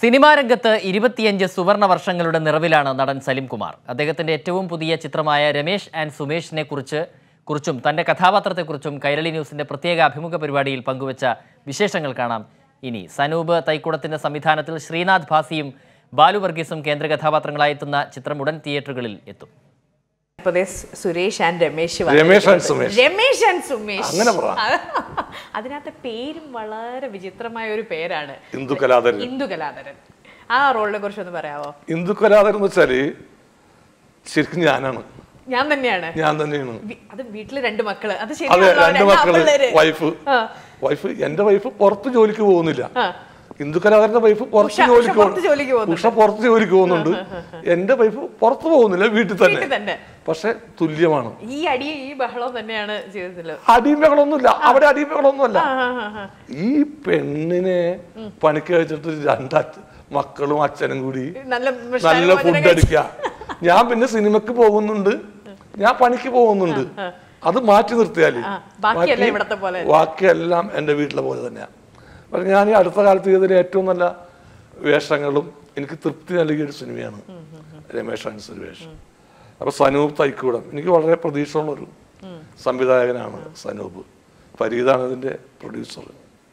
Cinema രംഗത്ത് ഇരുപത്തിയഞ്ച് സുവർണ വർഷങ്ങളുടെ നിറവിലാണ് നടൻ സലിം കുമാർ അദ്ദേഹത്തിന്റെ ഏറ്റവും പുതിയ ചിത്രമായ രമേശ് ആൻഡ് സുമേഷിനെ കുറിച്ച് കുറിച്ചും തന്റെ കഥാപാത്രത്തെക്കുറിച്ചും കൈരളി ന്യൂസിന്റെ പ്രത്യേക അഭിമുഖ പരിപാടിയിൽ പങ്കുവച്ച വിശേഷങ്ങൾ കാണാം ഇനി സനൂപ് തൈക്കുടത്തിന്റെ സംവിധാനത്തിൽ ശ്രീനാഥ് ഭാസിയും ബാലു വർഗീസും കേന്ദ്ര കഥാപാത്രങ്ങളായി എത്തുന്ന ചിത്രം ഉടൻ തിയേറ്ററുകളിൽ എത്തും ഇപ്പൊ ദേ സു- സുരേഷ് ആൻഡ് രമേശ് രമേശ് and വന്നിരിക്കുന്നത്. സുമേഷ്. രമേശ് ആൻഡ് സുമേഷ് അങ്ങനെ പറ. അതിനകത്തെ പേരും വളരെ വിചിത്രമായ ഒരു പേരാണ് ഹിന്ദു കലാധരൻ ഇന്ദു കലാധരൻ ആ റോളിനെ കുറിച്ച് ഒന്ന് പറയാവോ ഹിന്ദു കലാധരൻ എന്ന് വെച്ചാല് ശരിക്കും ഞാനാണ് ഞാൻ തന്നെയാണ് ഞാൻ തന്നെയാണ് വി- അത് വീട്ടില് രണ്ട് മക്കള് അത് അതെ ശരിയാണല്ലോ, രണ്ട് രണ്ട് മക്കള് ആൺപിള്ളേര്. വൈഫ് ആ. വൈഫ് എന്റെ വൈഫ് പുറത്ത് ജോലിക്ക് പോകുന്നില്ല ആ. ഹിന്ദു കലാകാരന്റെ വൈഫ് പുറത്ത് ഉഷ- ഉഷ ജോലിക്ക് പുറത്ത് പോകുന്നു. ജോലിക്ക് പോകുന്നുണ്ട്. ഉഷ പുറത്ത് ജോലിക്ക് പോകുന്നുണ്ട് എന്റെ വൈഫ് പുറത്ത് പോകുന്നില്ല വീട്ടിൽ വീട്ടിൽ തന്നെ തന്നെ പക്ഷെ തുല്യമാണ് ഈ അടി ഈ ബഹളവും തന്നെയാണ് ജീവിതത്തില് അടിമകളൊന്നുമില്ല അവിടെ അടിമകളൊന്നുമല്ല ആ, ആ, ആ. ഈ പെണ്ണിനെ പണിക്ക് കഴിച്ചിട്ട് രണ്ട് അച്ഛ- മക്കളും അച്ഛനും കൂടി നല്ല നല്ല ഭക്ഷണം ഫുഡ് കഴിച്ച് അടിക്കുക ഞാൻ പിന്നെ സിനിമക്ക് പോകുന്നുണ്ട് ഞാൻ പണിക്ക് പോകുന്നുണ്ട് അത് മാറ്റി നിർത്തിയാല് ആ, ബാക്കിയെല്ലാം ബാക്കി- ഇവിടത്തെ പോലെ തന്നെ. ബാക്കിയെല്ലാം എൻ്റെ വീട്ടിലെ പോലെ തന്നെയാണ് പക്ഷെ ഞാൻ ഈ അടുത്ത കാലത്ത് ചെയ്തതിൽ ഏറ്റവും നല്ല വേഷങ്ങളും എനിക്ക് തൃപ്തി നൽകിയ ഒരു സിനിമയാണ് രമേഷ് ആൻഡ് സുരേഷ് അപ്പൊ സനൂപ് തൈക്കൂടം എനിക്ക് വളരെ പ്രതീക്ഷയുള്ളൊരു സംവിധായകനാണ് സനൂപ് ഫരീദാണ് ഇതിന്റെ പ്രൊഡ്യൂസർ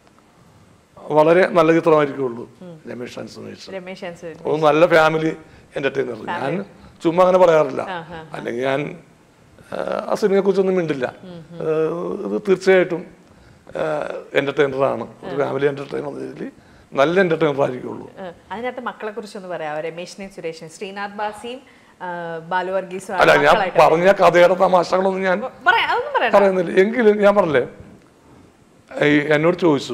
വളരെ നല്ല ചിത്രമായിരിക്കുള്ളൂ രമേഷ് ആൻഡ് സുരേഷ് രമേശ് ആൻഡ് സുരേഷ് ഒരു നല്ല ഫാമിലി എന്റർടൈനർ ഞാൻ ചുമ്മാ അങ്ങനെ പറയാറില്ല അല്ലെങ്കിൽ ഞാൻ ആ, ആ സിനിമയെ കുറിച്ചൊന്നും മിണ്ടില്ല ആ, ഇത് തീർച്ചയായിട്ടും എന്റർടൈനറാണ് ഒരു ഫാമിലി എന്റർടൈനർ ഇതിൽ നല്ല എന്റർടൈനർ ആയിരിക്കുള്ളൂ ആ, അതിനകത്ത് മക്കളെ കുറിച്ചൊന്ന് പറയാവോ രമേശിനെയും സുരേഷിനെയും ശ്രീനാഥ് ബാസിയും ആ, ബാലു വർഗീസും ആണ് അല്ല ഞാൻ മക്കളായിട്ട് പറഞ്ഞ കഥയുടെ തമാശകളൊന്നും ഞാൻ പറയാം അതൊന്നും പറയണ്ട പറയുന്നില്ല എങ്കിലും ഞാൻ പറഞ്ഞില്ലേ ഈ എന്നോട് ചോദിച്ചു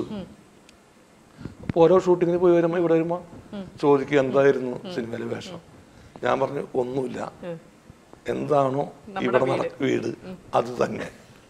അപ്പൊ ഓരോ ഷൂട്ടിങ്ങിന് പോയി വരുമ്പോ ഇവിടെ വരുമ്പോ ചോദിക്കുക എന്തായിരുന്നു സിനിമയിലെ വേഷം ഞാൻ പറഞ്ഞു ഒന്നുമില്ല എന്താണോ ഇവിടെ നട വീട് അത് തന്നെ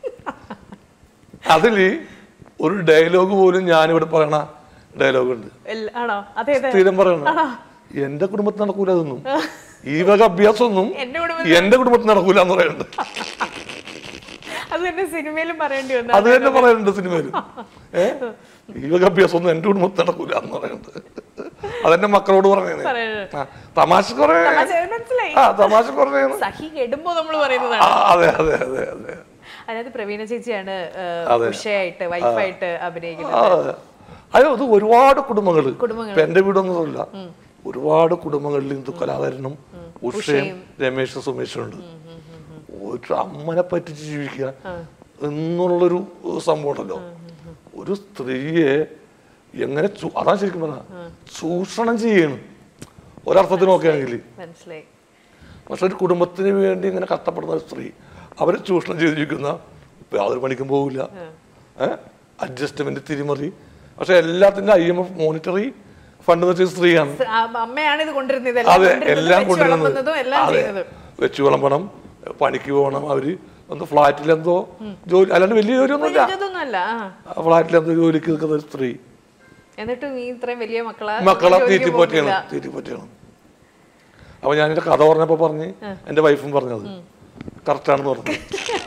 അതില് ഒരു ഡയലോഗ് പോലും ഞാനിവിടെ പറയണ ഡയലോഗ് ഉണ്ട് എല്ല- ആണോ അതെ അതെ സ്ഥിരം പറയണ എന്റെ കുടുംബത്തിൽ നടക്കൂല അതൊന്നും ഈ വക അഭ്യാസമൊന്നും എന്റെ കുടുംബത്തിൽ എന്റെ കുടുംബത്തിൽ നടക്കൂല എന്ന് പറയുന്നുണ്ട് അത് തന്നെ സിനിമയിലും പറയേണ്ടി വന്നു അത് തന്നെ പറയുന്നുണ്ട് സിനിമയിൽ ഏ ഈ വക അഭ്യാസമൊന്നും എന്റെ കുടുംബത്തിൽ നടക്കൂല എന്ന് പറയുന്നുണ്ട് അതെന്റെ മക്കളോട് പറഞ്ഞേ പറയുന്നത്. ആ തമാശ കുറേ തമാശ മനസ്സിലായി ആ തമാശ കുറേ സഹി കെടുമ്പോ നമ്മൾ ആ, പറയുന്നതാണ് അതെ അതെ അതെ അതെ അതിനകത്ത് പ്രവീണ ചേച്ചിയാണ് ആ, അതെ. ഉഷയായിട്ട് വൈഫായിട്ട് അഭിനയിക്കുന്നത് ആ, അയ്യോ അത് ഒരുപാട് കുടുംബങ്ങൾ കുടുംബങ്ങൾ. ഇപ്പൊ എന്റെ വീടൊന്നുമില്ല ഒരുപാട് കുടുംബങ്ങളിൽ ഹിന്ദു കലാകാരനും ഉഷയും രമേശ് സുമേഷും ഉണ്ട് ഒരു അമ്മനെ പറ്റിച്ച് ജീവിക്കുക എന്നുള്ളൊരു സംഭവം ഉണ്ടല്ലോ ഒരു സ്ത്രീയെ എങ്ങനെ ചൂ- അതാ ശരിക്കും പറഞ്ഞ ചൂഷണം ചെയ്യണം ഒരർത്ഥത്തിൽ നോക്കുകയാണെങ്കിൽ മനസ്സിലായി പക്ഷെ ഒരു കുടുംബത്തിന് വേണ്ടി ഇങ്ങനെ കഷ്ടപ്പെടുന്ന ഒരു സ്ത്രീ അവരെ ചൂഷണം ചെയ്തിരിക്കുന്ന യാതൊരു പണിക്കും പോകില്ല ഏഹ് അഡ്ജസ്റ്റ്മെന്റ് തിരിമറി പക്ഷെ എല്ലാത്തിന്റെ I M F monetary fund വെച്ച സ്ത്രീയാണ് ആ, അമ്മയാണ് ഇത് കൊണ്ടിരുന്നത് ഇതെല്ലാം അതെ കൊണ്ടിരുന്നതും, എല്ലാം വെച്ച് കൊണ്ടുവരുന്നത് വിളമ്പുന്നതും എല്ലാം അതെ ചെയ്യുന്നതും വെച്ച് വിളമ്പണം പണിക്ക് പോകണം അവര് ഒന്ന് ഫ്ലാറ്റിൽ എന്തോ ജോലി അല്ലാണ്ട് വലിയ ജോലിയൊന്നുമില്ല ഇതൊന്നുമല്ല ആ. ഫ്ലാറ്റിൽ എന്തോ ജോലിക്ക് നിൽക്കുന്ന ഒരു സ്ത്രീ എന്നിട്ടും ഈ ഇത്രയും വലിയ മക്കളെ മക്കളെ ജോലിക്ക് തീറ്റിപ്പറ്റിയാണ് പോകുന്നില്ല. തീറ്റിപ്പറ്റിയാണ് അപ്പൊ ഞാൻ എന്റെ കഥ പറഞ്ഞപ്പോ പറഞ്ഞ് എന്റെ വൈഫും പറഞ്ഞത് കറക്റ്റാണെന്ന് പറഞ്ഞു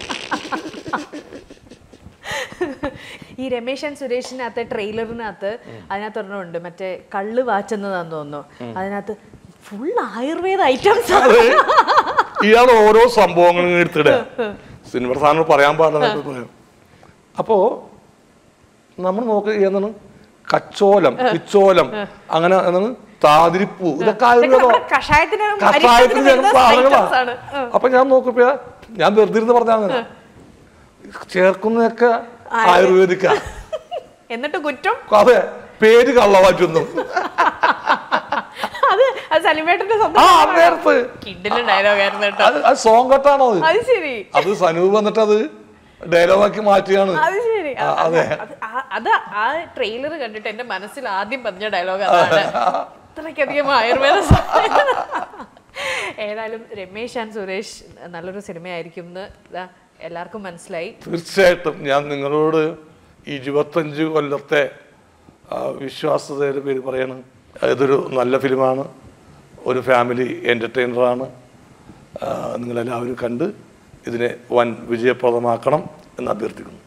ഈ രമേശ് ആൻഡ് സുരേഷിനകത്തെ ട്രെയിലറിനകത്ത് അതിനകത്ത് ഒരെണ്ണമുണ്ട് മറ്റേ കള്ള് വാച്ചുന്നതാന്ന് തോന്നുന്നു അതിനകത്ത് ഫുൾ ആയുർവേദ ഐറ്റംസ് അത് ഇയാൾ ഓരോ സംഭവങ്ങളും എടുത്തിടുക സിനിമ സാധനം പറയാൻ പാടില്ല പറയാം അപ്പോ നമ്മൾ നോക്കുക എന്താണ് കച്ചോലം പിച്ചോലം അങ്ങനെ എന്താണ് താതിരിപ്പൂ ഇതൊക്കെ ആയുർവേദം കഷായത്തിന് കഷായത്തിന് ചേർന്ന ഐറ്റംസ് ആണ് സാധനങ്ങളാണ് അപ്പൊ ഞാൻ നോക്കിയപ്പോ ഞാൻ വെറുതെ ഇരുന്ന് പറഞ്ഞാൽ അങ്ങനെ ചേർക്കുന്നതൊക്കെ ആയുർവേദിക്ക എന്നിട്ട് കുറ്റം അതെ പേര് കള്ളവാറ്റുന്നു അത് അത് സലിമേട്ടന്റെ ആ സ്വന്തം നേരത്ത് കിഡിലെ ഡയലോഗ് ആയിരുന്നു കേട്ടോ അത് അത് സോങ് കട്ടാണോ അത് അത് ശരി അത് സനൂപ് വന്നിട്ട് അത് ഡയലോഗാക്കി മാറ്റിയാണ് അത് ശരി ആ, അത് അതെ. അത് ആ- അത് ആ ട്രെയിലർ കണ്ടിട്ട് എന്റെ മനസ്സിൽ ആദ്യം പറഞ്ഞ ഡയലോഗ് അതാണ് അത്രയ്ക്കധികം ആയുർവേദ സാധനം. ഏതായാലും രമേശ് ആൻഡ് സുരേഷ് നല്ലൊരു സിനിമയായിരിക്കും എന്ന് ദാ എല്ലാവർക്കും മനസ്സിലായി തീർച്ചയായിട്ടും ഞാൻ നിങ്ങളോട് ഇരുപത്തഞ്ച് കൊല്ലത്തെ ആ, വിശ്വാസ്യതയുടെ പേര് പറയണം ഇതൊരു നല്ല ഫിലിമാണ് ഒരു ഫാമിലി എൻ്റർടൈനറാണ് നിങ്ങളെല്ലാവരും കണ്ട് ഇതിനെ വൻ വിജയപ്രദമാക്കണം എന്ന് അഭ്യർത്ഥിക്കുന്നു